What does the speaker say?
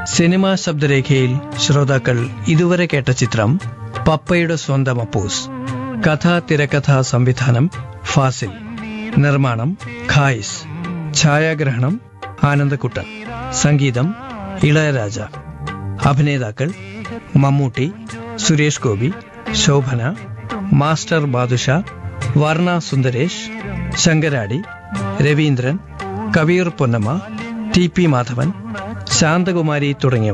cinema ശബ്ദരേഖയിൽ ശ്രോതാക്കൾ ഇതുവരെ കേട്ട ചിത്രം പപ്പയുടെ സ്വന്തം അപ്പൂസ് കഥ തിരക്കഥ സംവിധാനം ഫാസിൽ നിർമ്മാണം ഖായിസ് ഛായാഗ്രഹണം ആനന്ദക്കുട്ടൻ സംഗീതം ഇളയരാജ അഭിനേതാക്കൾ Mammootty Suresh Gopi Shobana master Badusha Varna Sundaresh Sankaradi Raveendran Kabeer Ponnamma T P Madhavan Santhakumari തുടങ്ങിയവർ